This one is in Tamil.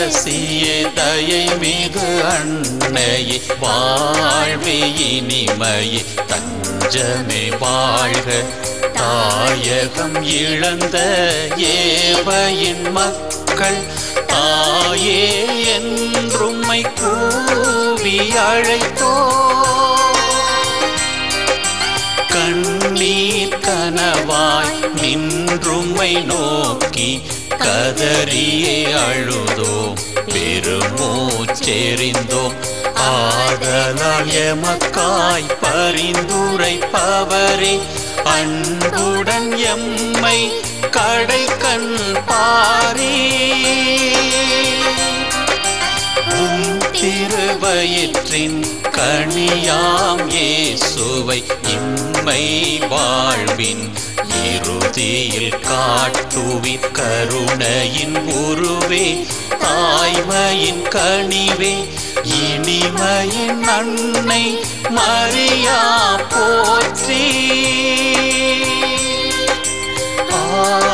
அரசியே தயை மிகு அன்னையே வாழ்வே இனிமையே தஞ்சமே வாழ்க தாயகம் இழந்த ஏவையின் மக்கள் தாயே என்றும்மை கூவி அழைத்தோ கண்ணீர் கனவாய் நின்றும்மை நோக்கி கதறியே அழுதோம் பெருமூச்செறிந்தோம் ஆதலால் எமக்காய் பரிந்துரைப்பவரே அன்புடன் எம்மை கடை கண் பாரே உம் திருவயிற்றின் கனியாம் இயேசுவை இம்மை வாழ்வின் இறுதியில் காட்டுவிற் கருணையின் உருவே தாய்மையின் கனிவே இனிமையின் அன்னை மரியா போற்றி ஆ